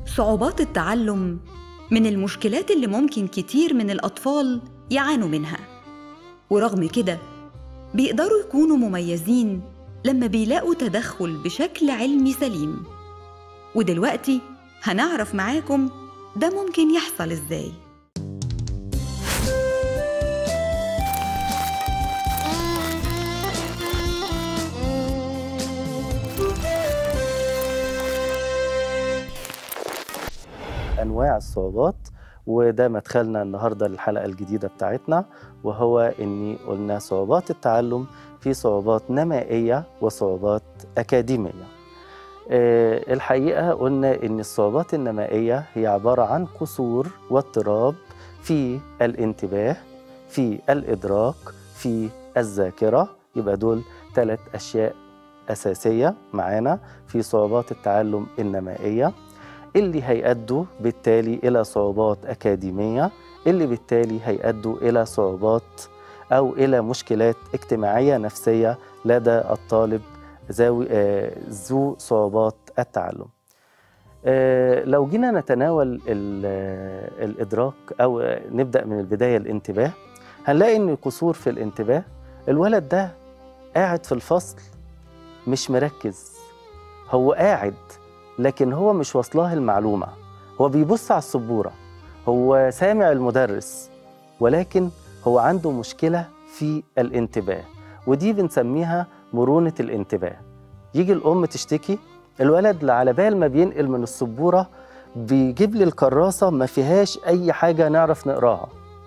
صعوبات التعلم من المشكلات اللي ممكن كتير من الأطفال يعانوا منها ورغم كده بيقدروا يكونوا مميزين لما بيلاقوا تدخل بشكل علمي سليم ودلوقتي هنعرف معاكم ده ممكن يحصل ازاي انواع الصعوبات وده مدخلنا النهارده للحلقه الجديده بتاعتنا وهو اني قلنا صعوبات التعلم في صعوبات نمائيه وصعوبات اكاديميه. آه، الحقيقه قلنا ان الصعوبات النمائيه هي عباره عن قصور واضطراب في الانتباه في الادراك في الذاكره يبقى دول ثلاث اشياء اساسيه معانا في صعوبات التعلم النمائيه. اللي هيأدوا بالتالي إلى صعوبات أكاديمية اللي بالتالي هيأدوا إلى صعوبات أو إلى مشكلات اجتماعية نفسية لدى الطالب ذوي آه، ذو صعوبات التعلم آه، لو جينا نتناول ال- آه، الإدراك أو آه، نبدأ من البداية الانتباه هنلاقي إن قصور في الانتباه الولد ده قاعد في الفصل مش مركز هو قاعد لكن هو مش واصلاه المعلومة هو بيبص على السبورة هو سامع المدرس ولكن هو عنده مشكلة في الانتباه ودي بنسميها مرونة الانتباه يجي الأم تشتكي الولد على بال ما بينقل من السبورة بيجيب لي الكراسة ما فيهاش أي حاجة نعرف نقراها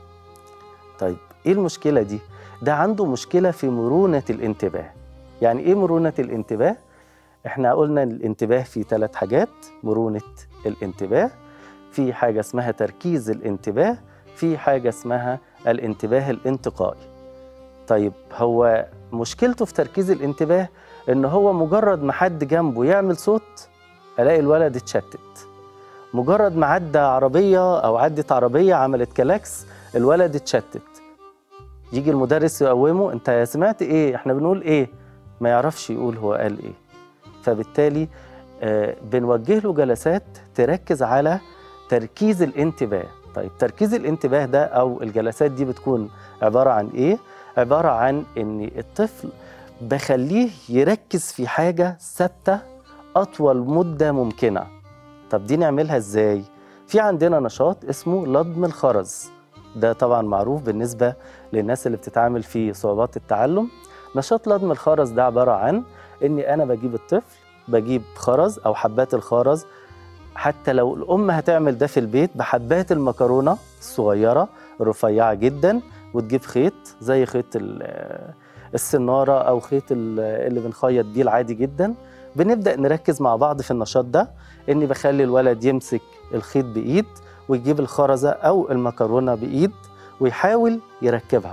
طيب إيه المشكلة دي؟ ده عنده مشكلة في مرونة الانتباه يعني إيه مرونة الانتباه؟ احنا قلنا الانتباه في ثلاث حاجات مرونة الانتباه في حاجة اسمها تركيز الانتباه في حاجة اسمها الانتباه الانتقائي طيب هو مشكلته في تركيز الانتباه ان هو مجرد ما حد جنبه يعمل صوت الاقي الولد اتشتت مجرد ما عدى عربية او عدت عربية عملت كلاكس الولد اتشتت يجي المدرس يقومه انت سمعت ايه احنا بنقول ايه ما يعرفش يقول هو قال ايه فبالتالي آه، بنوجه له جلسات تركز على تركيز الانتباه طيب تركيز الانتباه ده او الجلسات دي بتكون عباره عن ايه عباره عن ان الطفل بخليه يركز في حاجه ثابته اطول مده ممكنه طب دي نعملها ازاي في عندنا نشاط اسمه لضم الخرز ده طبعا معروف بالنسبه للناس اللي بتتعامل في صعوبات التعلم نشاط لضم الخرز ده عباره عن اني انا بجيب الطفل بجيب خرز او حبات الخرز حتى لو الام هتعمل ده في البيت بحبات المكرونه الصغيره الرفيعه جدا وتجيب خيط زي خيط ال- السناره او خيط ال- اللي بنخيط بيه العادي جدا بنبدا نركز مع بعض في النشاط ده اني بخلي الولد يمسك الخيط بايد ويجيب الخرزه او المكرونه بايد ويحاول يركبها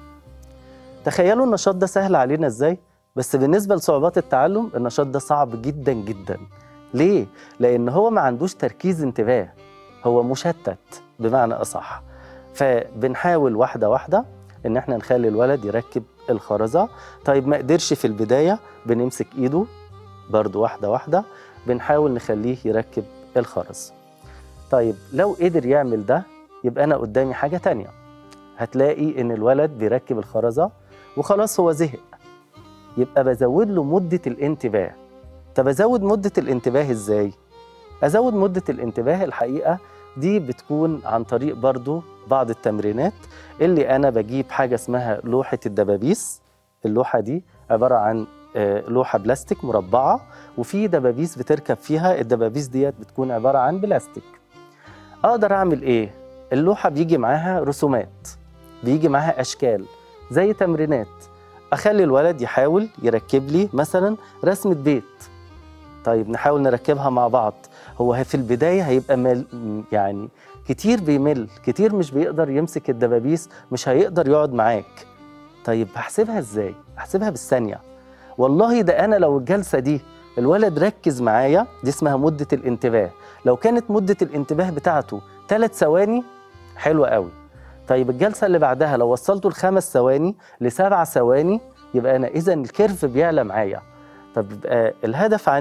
تخيلوا النشاط ده سهل علينا ازاي بس بالنسبه لصعوبات التعلم النشاط ده صعب جدا جدا ليه لان هو ما عندوش تركيز انتباه هو مشتت بمعنى اصح فبنحاول واحده واحده ان احنا نخلي الولد يركب الخرزه طيب ما قدرش في البدايه بنمسك ايده برضو واحده واحده بنحاول نخليه يركب الخرز طيب لو قدر يعمل ده يبقى انا قدامي حاجه تانية هتلاقي ان الولد بيركب الخرزه وخلاص هو زهق يبقى بزود له مدة الانتباه طب أزود مدة الانتباه إزاي؟ أزود مدة الانتباه الحقيقة دي بتكون عن طريق برضو بعض التمرينات اللي أنا بجيب حاجة اسمها لوحة الدبابيس اللوحة دي عبارة عن آه، لوحة بلاستيك مربعة وفي دبابيس بتركب فيها الدبابيس ديت بتكون عبارة عن بلاستيك أقدر أعمل إيه؟ اللوحة بيجي معاها رسومات بيجي معاها أشكال زي تمرينات اخلي الولد يحاول يركب لي مثلا رسمه بيت طيب نحاول نركبها مع بعض هو في البدايه هيبقى مل يعني كتير بيمل كتير مش بيقدر يمسك الدبابيس مش هيقدر يقعد معاك طيب هحسبها ازاي هحسبها بالثانيه والله ده انا لو الجلسه دي الولد ركز معايا دي اسمها مده الانتباه لو كانت مده الانتباه بتاعته ثلاث ثواني حلوه قوي طيب الجلسه اللي بعدها لو وصلته لخمس ثواني لسبع ثواني يبقى انا اذا الكيرف بيعلى معايا طب يبقى الهدف عندي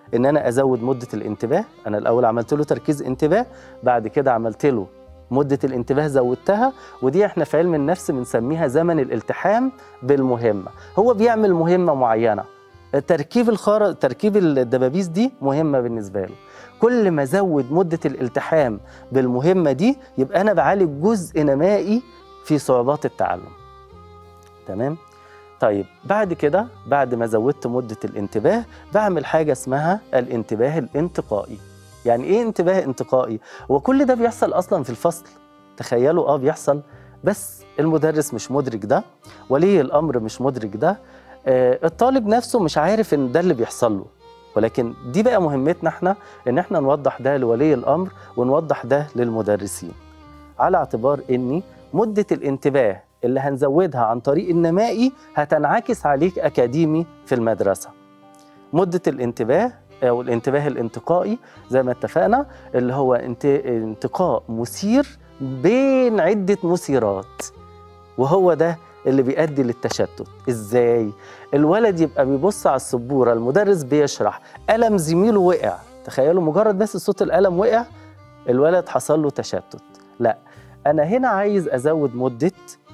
ان انا ازود مده الانتباه انا الاول عملت له تركيز انتباه بعد كده عملت له مده الانتباه زودتها ودي احنا في علم النفس بنسميها زمن الالتحام بالمهمه هو بيعمل مهمه معينه تركيب الخار تركيب الدبابيس دي مهمه بالنسبه له كل ما ازود مده الالتحام بالمهمه دي يبقى انا بعالج جزء نمائي في صعوبات التعلم تمام طيب بعد كده بعد ما زودت مده الانتباه بعمل حاجه اسمها الانتباه الانتقائي يعني ايه انتباه انتقائي وكل ده بيحصل اصلا في الفصل تخيلوا اه بيحصل بس المدرس مش مدرك ده ولي الامر مش مدرك ده آه الطالب نفسه مش عارف ان ده اللي بيحصل له ولكن دي بقى مهمتنا احنا ان احنا نوضح ده لولي الامر ونوضح ده للمدرسين على اعتبار ان مده الانتباه اللي هنزودها عن طريق النمائي هتنعكس عليك اكاديمي في المدرسه مده الانتباه او الانتباه الانتقائي زي ما اتفقنا اللي هو انت انتقاء مثير بين عده مثيرات وهو ده اللي بيؤدي للتشتت ازاي الولد يبقى بيبص على السبوره المدرس بيشرح قلم زميله وقع تخيلوا مجرد بس صوت القلم وقع الولد حصل له تشتت لا انا هنا عايز ازود مده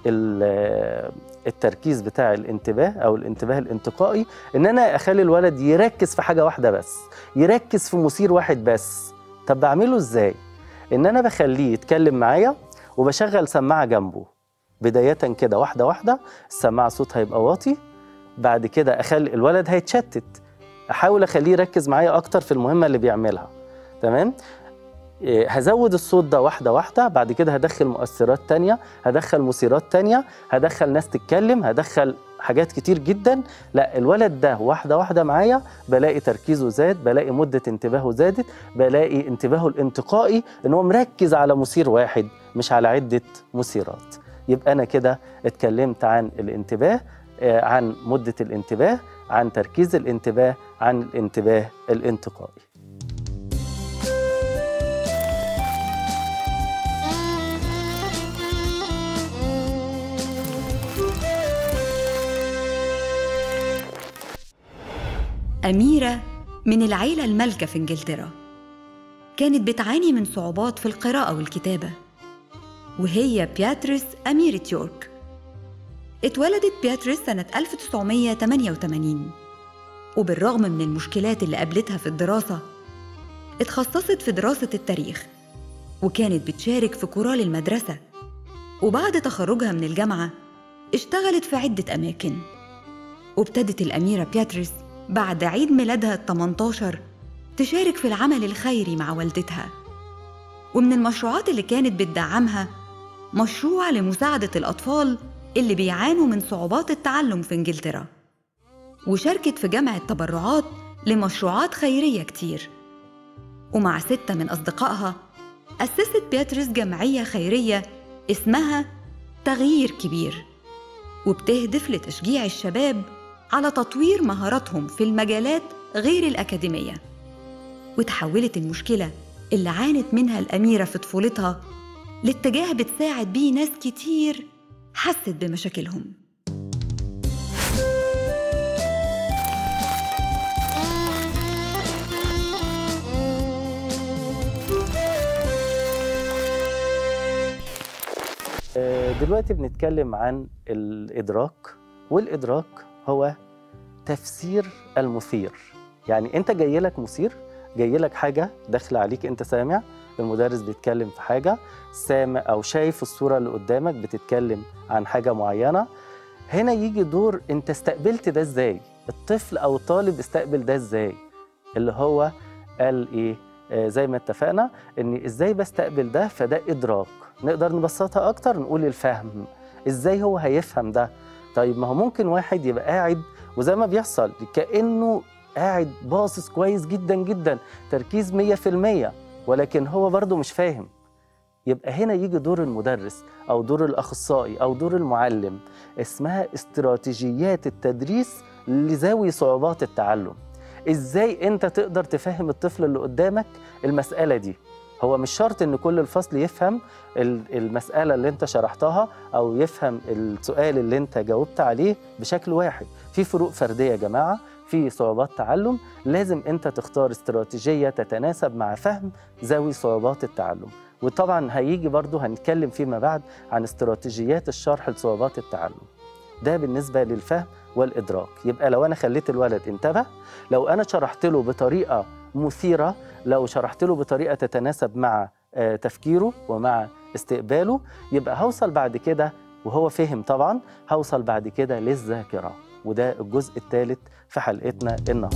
التركيز بتاع الانتباه او الانتباه الانتقائي ان انا اخلي الولد يركز في حاجه واحده بس يركز في مثير واحد بس طب بعمله ازاي ان انا بخليه يتكلم معايا وبشغل سماعه جنبه بدايه كده واحده واحده السماعه صوتها هيبقى واطي بعد كده اخلي الولد هيتشتت احاول اخليه يركز معايا اكتر في المهمه اللي بيعملها تمام هزود الصوت ده واحدة واحدة بعد كده هدخل مؤثرات تانية هدخل مثيرات تانية هدخل ناس تتكلم هدخل حاجات كتير جدا لا الولد ده واحدة واحدة معايا بلاقي تركيزه زاد بلاقي مدة انتباهه زادت بلاقي انتباهه الانتقائي ان هو مركز على مثير واحد مش على عدة مثيرات يبقى أنا كده اتكلمت عن الانتباه عن مدة الانتباه عن تركيز الانتباه عن الانتباه الانتقائي أميرة من العيلة المالكة في إنجلترا كانت بتعاني من صعوبات في القراءة والكتابة وهي بياتريس أميرة يورك اتولدت بياتريس سنة 1988 وبالرغم من المشكلات اللي قابلتها في الدراسة اتخصصت في دراسة التاريخ وكانت بتشارك في كورال المدرسة وبعد تخرجها من الجامعة اشتغلت في عدة أماكن وابتدت الأميرة بياتريس بعد عيد ميلادها ال 18 تشارك في العمل الخيري مع والدتها ومن المشروعات اللي كانت بتدعمها مشروع لمساعدة الأطفال اللي بيعانوا من صعوبات التعلم في إنجلترا وشاركت في جمع التبرعات لمشروعات خيرية كتير ومع ستة من أصدقائها أسست بياتريس جمعية خيرية اسمها تغيير كبير وبتهدف لتشجيع الشباب على تطوير مهاراتهم في المجالات غير الأكاديمية وتحولت المشكلة اللي عانت منها الأميرة في طفولتها لاتجاه بتساعد بيه ناس كتير حست بمشاكلهم دلوقتي بنتكلم عن الإدراك والإدراك هو تفسير المثير يعني انت جاي لك مثير جاي لك حاجه داخله عليك انت سامع المدرس بيتكلم في حاجه سامع او شايف الصوره اللي قدامك بتتكلم عن حاجه معينه هنا يجي دور انت استقبلت ده ازاي الطفل او الطالب استقبل ده ازاي اللي هو قال ايه آه زي ما اتفقنا ان ازاي بستقبل ده فده ادراك نقدر نبسطها اكتر نقول الفهم ازاي هو هيفهم ده طيب ما هو ممكن واحد يبقى قاعد وزي ما بيحصل كأنه قاعد باصص كويس جدا جدا تركيز 100% ولكن هو برضه مش فاهم يبقى هنا يجي دور المدرس أو دور الأخصائي أو دور المعلم اسمها استراتيجيات التدريس لذوي صعوبات التعلم إزاي أنت تقدر تفهم الطفل اللي قدامك المسألة دي هو مش شرط ان كل الفصل يفهم المساله اللي انت شرحتها او يفهم السؤال اللي انت جاوبت عليه بشكل واحد في فروق فرديه يا جماعه في صعوبات تعلم لازم انت تختار استراتيجيه تتناسب مع فهم ذوي صعوبات التعلم وطبعا هيجي برضو هنتكلم فيما بعد عن استراتيجيات الشرح لصعوبات التعلم ده بالنسبه للفهم والادراك يبقى لو انا خليت الولد انتبه لو انا شرحت له بطريقه مثيره لو شرحت له بطريقه تتناسب مع آه، تفكيره ومع استقباله يبقى هوصل بعد كده وهو فهم طبعا هوصل بعد كده للذاكره وده الجزء الثالث في حلقتنا النهارده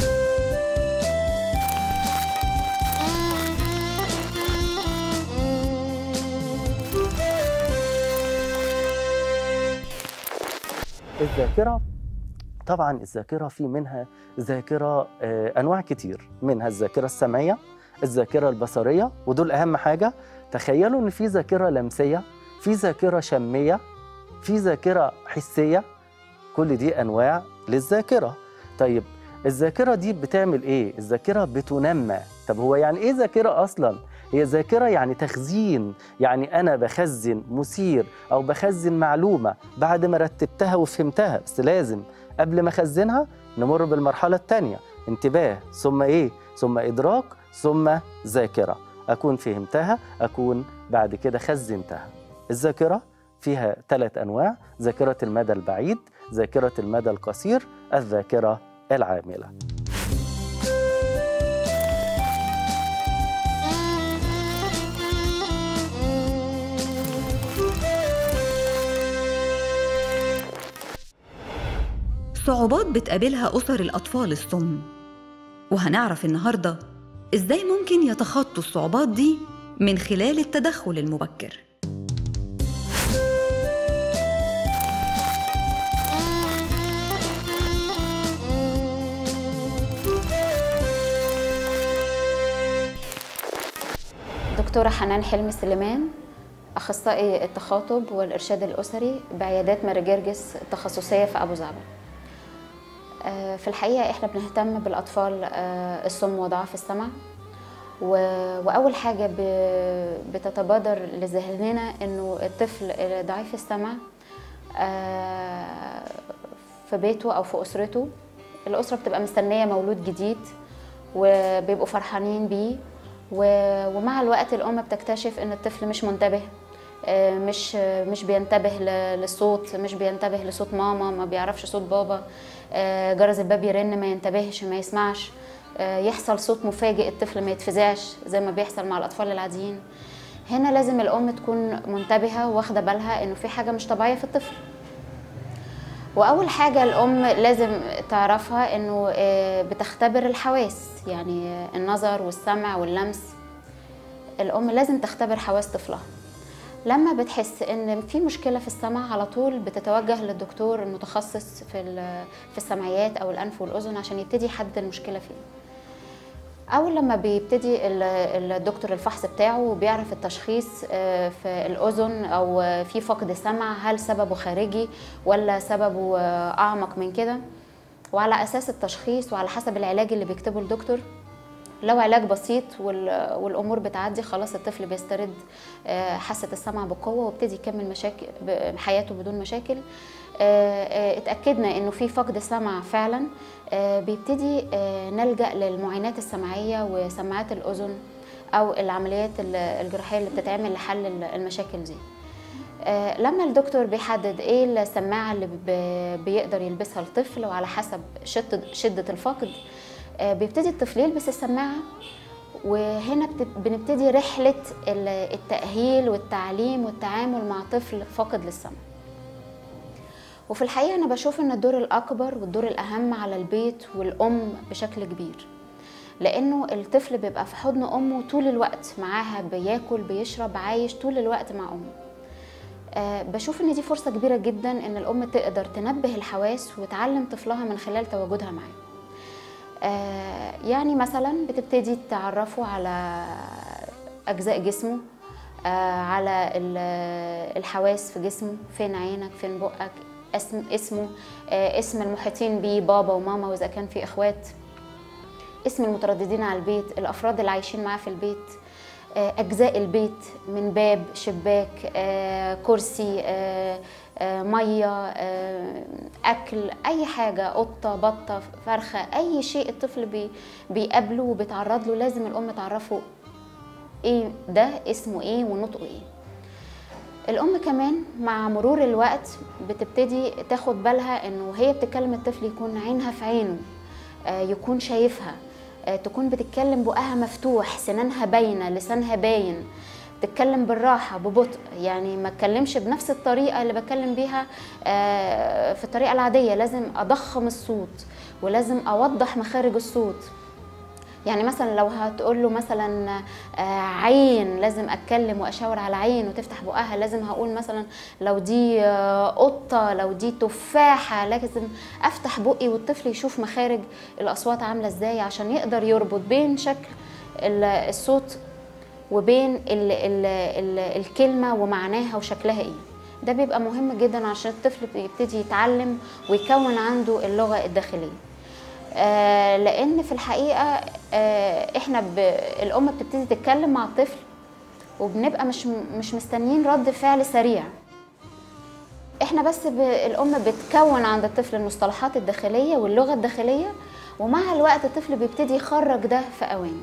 الذاكره طبعا الذاكره في منها ذاكره آه، انواع كتير منها الذاكره السمعيه الذاكره البصريه ودول اهم حاجه تخيلوا ان في ذاكره لمسيه في ذاكره شميه في ذاكره حسيه كل دي انواع للذاكره طيب الذاكره دي بتعمل ايه الذاكره بتنمى طب هو يعني ايه ذاكره اصلا هي ذاكره يعني تخزين يعني انا بخزن مثير او بخزن معلومه بعد ما رتبتها وفهمتها بس لازم قبل ما اخزنها نمر بالمرحله الثانيه انتباه ثم ايه ثم ادراك ثم ذاكره اكون فهمتها اكون بعد كده خزنتها الذاكره فيها ثلاث انواع ذاكره المدى البعيد ذاكره المدى القصير الذاكره العامله صعوبات بتقابلها أسر الأطفال الصم وهنعرف النهاردة إزاي ممكن يتخطوا الصعوبات دي من خلال التدخل المبكر دكتورة حنان حلمي سليمان أخصائي التخاطب والإرشاد الأسري بعيادات ماري جرجس التخصصية في أبو ظبي. آه، في الحقيقة إحنا بنهتم بالأطفال آه، الصم وضعاف السمع و- وأول حاجة ب- بتتبادر لذهننا إنه الطفل ضعيف السمع آه، في بيته أو في أسرته الأسرة بتبقى مستنية مولود جديد وبيبقوا فرحانين بيه و- ومع الوقت الأم بتكتشف إن الطفل مش منتبه آه، مش مش بينتبه ل- للصوت مش بينتبه لصوت ماما ما بيعرفش صوت بابا آه، جرس الباب يرن ما ينتبهش ما يسمعش آه، يحصل صوت مفاجئ الطفل ما يتفزعش زي ما بيحصل مع الأطفال العاديين هنا لازم الأم تكون منتبهة واخدة بالها إنه في حاجة مش طبيعية في الطفل واول حاجه الام لازم تعرفها انه آه، بتختبر الحواس يعني آه، النظر والسمع واللمس الام لازم تختبر حواس طفلها لما بتحس ان في مشكله في السمع على طول بتتوجه للدكتور المتخصص في ال- في السمعيات او الانف والاذن عشان يبتدي يحدد المشكله فين اول لما بيبتدي ال- الدكتور الفحص بتاعه وبيعرف التشخيص آه، في الاذن او آه، في فقد سمع هل سببه خارجي ولا سببه آه، اعمق من كده وعلى اساس التشخيص وعلى حسب العلاج اللي بيكتبه الدكتور لو علاج بسيط وال- والامور بتعدي خلاص الطفل بيسترد آه، حاسه السمع بقوه ويبتدي يكمل مشاكل ب- حياته بدون مشاكل آه، آه، اتاكدنا انه في فقد سمع فعلا آه، بيبتدي آه، نلجا للمعاينات السمعيه وسماعات الاذن او العمليات ال- الجراحيه اللي بتتعمل لحل ال- المشاكل دي آه، لما الدكتور بيحدد ايه السماعه اللي ب- بيقدر يلبسها الطفل وعلى حسب شدة شدة الفقد آه، بيبتدي الطفل يلبس السماعه وهنا بت- بنبتدي رحله ال- التاهيل والتعليم والتعامل مع طفل فاقد للسمع وفي الحقيقه انا بشوف ان الدور الاكبر والدور الاهم على البيت والام بشكل كبير لانه الطفل بيبقى في حضن امه طول الوقت معاها بياكل بيشرب عايش طول الوقت مع امه آه، بشوف ان دي فرصه كبيره جدا ان الام تقدر تنبه الحواس وتعلم طفلها من خلال تواجدها معاه آه، يعني مثلا بتبتدي تعرفه على اجزاء جسمه آه، على ال- الحواس في جسمه فين عينك فين بقك اسم اسمه آه، اسم المحيطين بيه بابا وماما واذا كان في اخوات اسم المترددين على البيت الافراد اللي عايشين معاه في البيت آه، اجزاء البيت من باب شباك آه، كرسي آه، آه، ميه آه، اكل اي حاجه قطه بطه فرخه اي شيء الطفل بي بيقابله وبيتعرض له لازم الام تعرفه ايه ده اسمه ايه ونطقه ايه الام كمان مع مرور الوقت بتبتدي تاخد بالها انه وهي بتكلم الطفل يكون عينها في عينه آه، يكون شايفها آه، تكون بتتكلم بقها مفتوح سنانها باينه لسانها باين تتكلم بالراحه ببطء يعني ما اتكلمش بنفس الطريقه اللي بتكلم بيها آه، في الطريقه العاديه لازم اضخم الصوت ولازم اوضح مخارج الصوت يعني مثلا لو هتقول له مثلا آه، عين لازم اتكلم واشاور على عين وتفتح بقها لازم هقول مثلا لو دي آه، قطه لو دي تفاحه لازم افتح بقي والطفل يشوف مخارج الاصوات عامله ازاي عشان يقدر يربط بين شكل ال- الصوت وبين ال ال ال الكلمه ومعناها وشكلها ايه ده بيبقى مهم جدا عشان الطفل يبتدي يتعلم ويكون عنده اللغه الداخليه آه، لان في الحقيقه آه، احنا ب... الام بتبتدي تتكلم مع الطفل وبنبقى مش مش مستنيين رد فعل سريع احنا بس ب... الام بتكون عند الطفل المصطلحات الداخليه واللغه الداخليه ومع الوقت الطفل بيبتدي يخرج ده في اوانه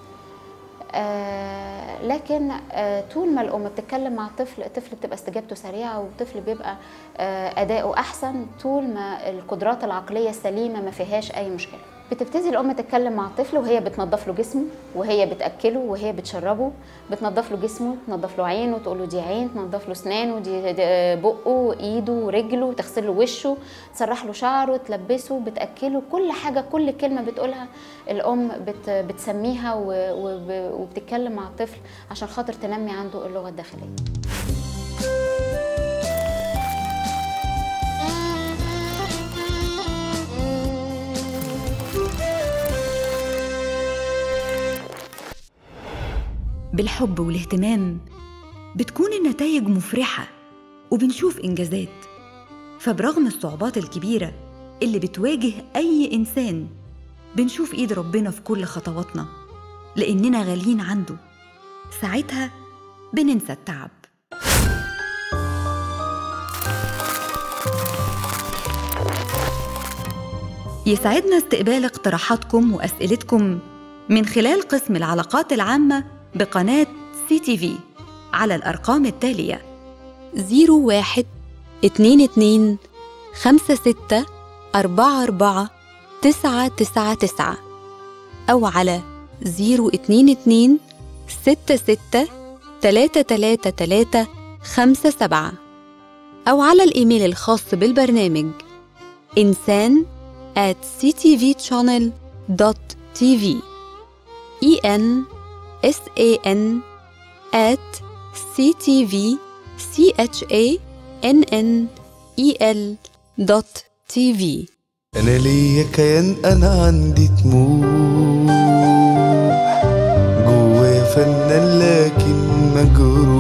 آه لكن آه طول ما الام بتتكلم مع الطفل الطفل بتبقى استجابته سريعه والطفل بيبقى آه اداؤه احسن طول ما القدرات العقليه السليمه ما فيهاش اي مشكله بتبتدي الام تتكلم مع الطفل وهي بتنظف له جسمه وهي بتاكله وهي بتشربه بتنظف له جسمه تنظف له عينه تقول له دي عين تنظف له اسنانه دي دي بقه ايده رجله تغسل له وشه تسرح له شعره تلبسه بتاكله كل حاجه كل كلمه بتقولها الام بت بتسميها و- وب- وبتتكلم مع الطفل عشان خاطر تنمي عنده اللغه الداخليه بالحب والاهتمام بتكون النتائج مفرحة وبنشوف إنجازات فبرغم الصعوبات الكبيرة اللي بتواجه أي إنسان بنشوف إيد ربنا في كل خطواتنا لأننا غاليين عنده ساعتها بننسى التعب يسعدنا استقبال اقتراحاتكم وأسئلتكم من خلال قسم العلاقات العامة بقناة سي تي في على الأرقام التالية 01 22 56 44 999 أو على 022 66 333 57 أو على الإيميل الخاص بالبرنامج إنسان at ctvchannel.tv e n s a n at ctv c h a n n e l dot tv أنا ليا كيان أنا عندي طموح جوايا فنان لكن مجروح